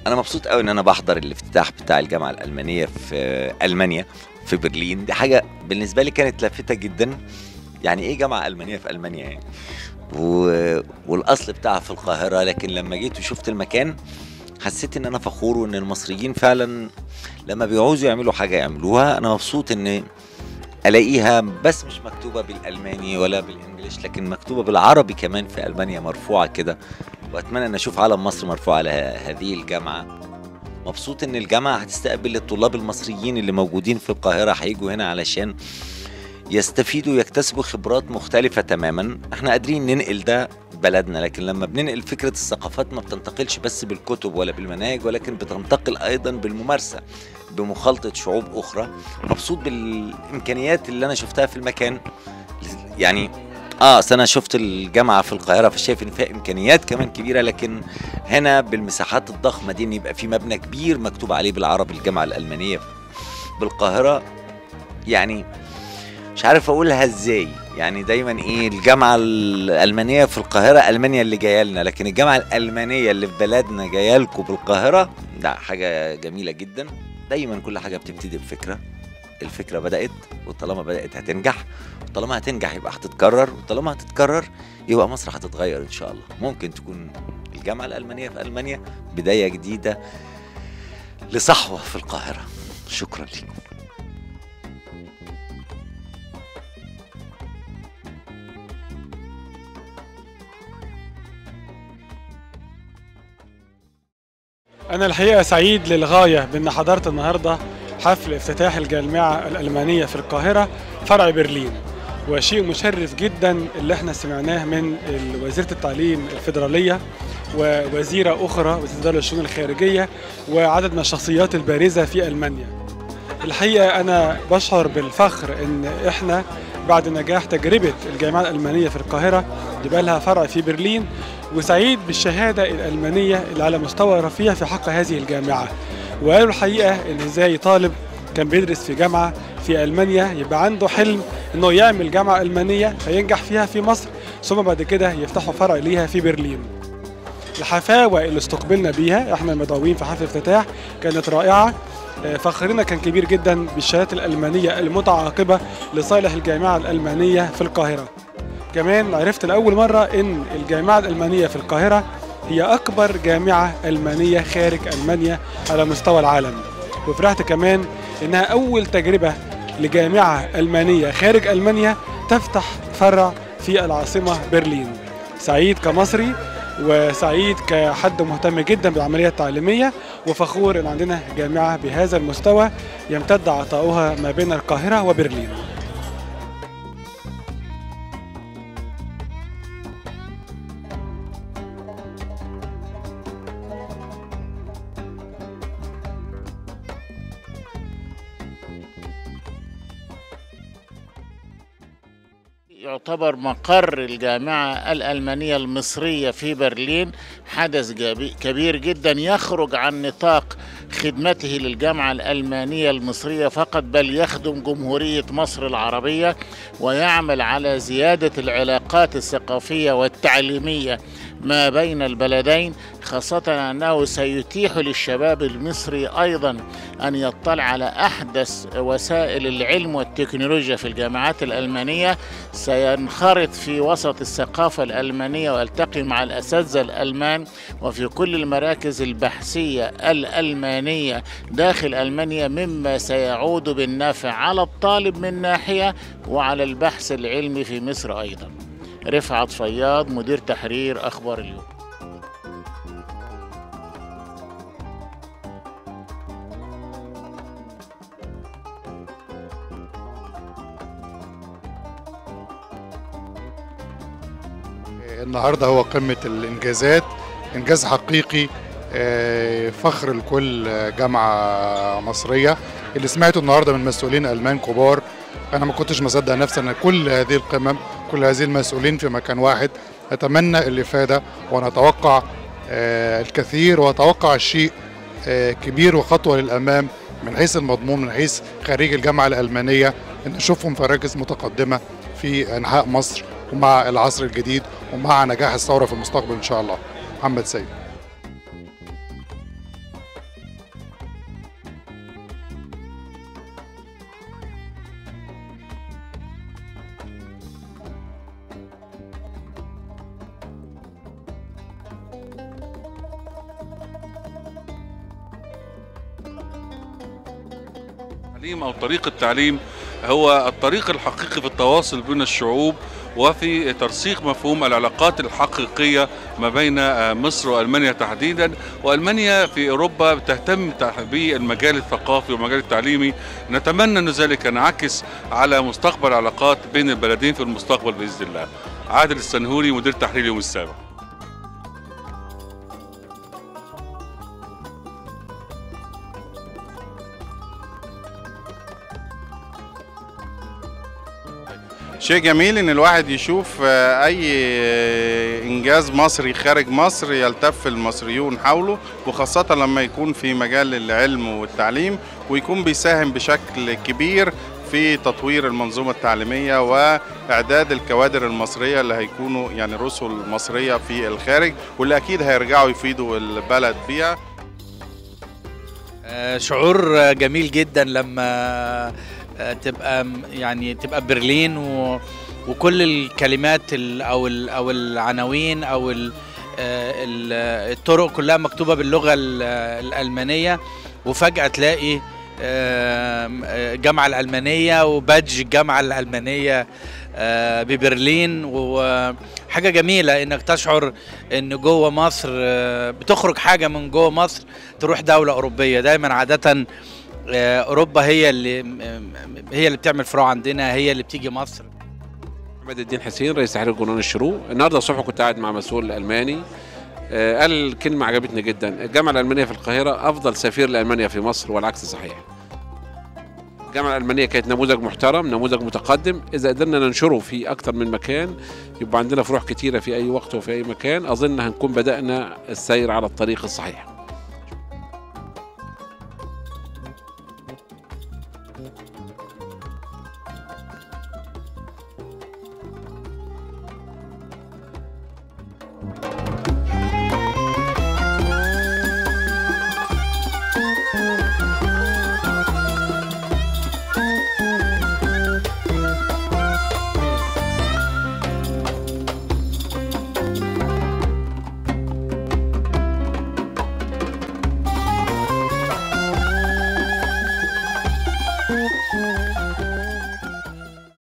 انا مبسوط قوي ان انا بحضر الافتتاح بتاع الجامعه الالمانيه في المانيا في برلين دي حاجه بالنسبه لي كانت لافته جدا يعني ايه جامعه المانيه في المانيا يعني و... والاصل بتاعها في القاهره لكن لما جيت وشفت المكان حسيت ان انا فخور وان المصريين فعلا لما بيعوزوا يعملوا حاجه يعملوها انا مبسوط ان الاقيها بس مش مكتوبه بالالماني ولا بالانجليش لكن مكتوبه بالعربي كمان في المانيا مرفوعه كده واتمنى ان اشوف علم مصر مرفوع على هذه الجامعه مبسوط ان الجامعه هتستقبل الطلاب المصريين اللي موجودين في القاهره هيجوا هنا علشان يستفيدوا ويكتسبوا خبرات مختلفه تماما احنا قادرين ننقل ده بلدنا لكن لما بننقل فكره الثقافات ما بتنتقلش بس بالكتب ولا بالمناهج ولكن بتنتقل ايضا بالممارسه بمخالطه شعوب اخرى مبسوط بالامكانيات اللي انا شفتها في المكان يعني اه أصل انا شفت الجامعه في القاهره فشايف ان فيها امكانيات كمان كبيره لكن هنا بالمساحات الضخمه دي ان يبقى في مبنى كبير مكتوب عليه بالعربي الجامعه الالمانيه بالقاهره يعني مش عارف اقولها ازاي يعني دايما ايه الجامعه الالمانيه في القاهره المانيا اللي جايه لنا لكن الجامعه الالمانيه اللي في بلدنا جايه لكم بالقاهره ده حاجه جميله جدا دايما كل حاجه بتبتدي بفكره الفكره بدات وطالما بدات هتنجح وطالما هتنجح يبقى هتتكرر وطالما هتتكرر يبقى مصر هتتغير ان شاء الله ممكن تكون الجامعه الالمانيه في المانيا بدايه جديده لصحوه في القاهره شكرا لكم أنا الحقيقة سعيد للغاية بأن حضرت النهاردة حفل افتتاح الجامعة الألمانية في القاهرة فرع برلين وشيء مشرف جدا اللي احنا سمعناه من وزيرة التعليم الفيدرالية ووزيرة أخرى وزيرة الدولة الشؤون الخارجية وعدد من الشخصيات البارزة في ألمانيا الحقيقة أنا بشعر بالفخر إن إحنا بعد نجاح تجربة الجامعة الألمانية في القاهرة يبقى لها فرع في برلين وسعيد بالشهادة الألمانية اللي على مستوى رفيع في حق هذه الجامعة وقالوا الحقيقة إن إزاي طالب كان بيدرس في جامعة في ألمانيا يبقى عنده حلم إنه يعمل جامعة ألمانية فينجح فيها في مصر ثم بعد كده يفتحوا فرع ليها في برلين الحفاوة اللي استقبلنا بيها احنا مدعوين في حفل افتتاح كانت رائعة فخرنا كان كبير جدا بالشهادات الألمانية المتعاقبة لصالح الجامعة الألمانية في القاهرة كمان عرفت لأول مرة إن الجامعة الألمانية في القاهرة هي أكبر جامعة ألمانية خارج ألمانيا على مستوى العالم وفرحت كمان إنها أول تجربة لجامعة ألمانية خارج ألمانيا تفتح فرع في العاصمة برلين سعيد كمصري وسعيد كحد مهتم جدا بالعملية التعليمية وفخور إن عندنا جامعة بهذا المستوى يمتد عطاؤها ما بين القاهرة وبرلين يعتبر مقر الجامعة الألمانية المصرية في برلين حدث كبير جدا يخرج عن نطاق خدمته للجامعة الألمانية المصرية فقط بل يخدم جمهورية مصر العربية ويعمل على زيادة العلاقات الثقافية والتعليمية ما بين البلدين خاصة أنه سيتيح للشباب المصري أيضا أن يطلع على أحدث وسائل العلم والتكنولوجيا في الجامعات الألمانية سينخرط في وسط الثقافة الألمانية ويلتقي مع الأساتذة الألمان وفي كل المراكز البحثية الألمانية داخل ألمانيا مما سيعود بالنفع على الطالب من ناحية وعلى البحث العلمي في مصر أيضا رفعت فياض مدير تحرير أخبار اليوم النهارده هو قمة الإنجازات إنجاز حقيقي فخر لكل جامعة مصرية اللي سمعته النهارده من مسؤولين ألمان كبار أنا ما كنتش مصدق نفسي أن كل هذه القمم كل هذه المسؤولين في مكان واحد أتمنى الإفادة ونتوقع الكثير وأتوقع الشيء كبير وخطوة للأمام من حيث المضمون من حيث خريج الجامعة الألمانية أن نشوفهم في مراكز متقدمة في أنحاء مصر ومع العصر الجديد ومع نجاح الثورة في المستقبل إن شاء الله محمد سيد التعليم أو طريق التعليم هو الطريق الحقيقي في التواصل بين الشعوب وفي ترسيخ مفهوم العلاقات الحقيقية ما بين آه، مصر وألمانيا تحديدا وألمانيا في أوروبا تهتم تح- بالمجال الثقافي والمجال التعليمي نتمنى أن ذلك ينعكس على مستقبل العلاقات بين البلدين في المستقبل بإذن الله عادل السنهوري مدير تحرير يوم السابع شيء جميل ان الواحد يشوف آه، اي آه، انجاز مصري خارج مصر يلتف المصريون حوله وخاصة لما يكون في مجال العلم والتعليم ويكون بيساهم بشكل كبير في تطوير المنظومة التعليمية وإعداد الكوادر المصرية اللي هيكونوا يعني رسل مصرية في الخارج واللي أكيد هيرجعوا يفيدوا البلد بيها آه، شعور آه، جميل جدا لما آه، تبقى م- يعني تبقى برلين و وكل الكلمات ال او ال او العناوين او ال آه، ال- الطرق كلها مكتوبه باللغه ال- الالمانيه وفجاه تلاقي آم، آه، الجامعه الالمانيه وبادج الجامعه الالمانيه آه، ببرلين وحاجه جميله انك تشعر ان جوه مصر آه، بتخرج حاجه من جوه مصر تروح دولة أوروبية دايما عادة آه، أوروبا هي اللي م- م- هي اللي بتعمل فروع عندنا هي اللي بتيجي مصر محمد الدين حسين رئيس تحرير جنون الشروق النهارده الصبح كنت قاعد مع مسؤول الماني آه، قال كلمه عجبتني جدا الجامعه الالمانيه في القاهره افضل سفير لالمانيا في مصر والعكس صحيح الجامعه الالمانيه كانت نموذج محترم نموذج متقدم اذا قدرنا ننشره في اكتر من مكان يبقى عندنا فروع كتيره في اي وقت وفي اي مكان اظن هنكون بدانا السير على الطريق الصحيح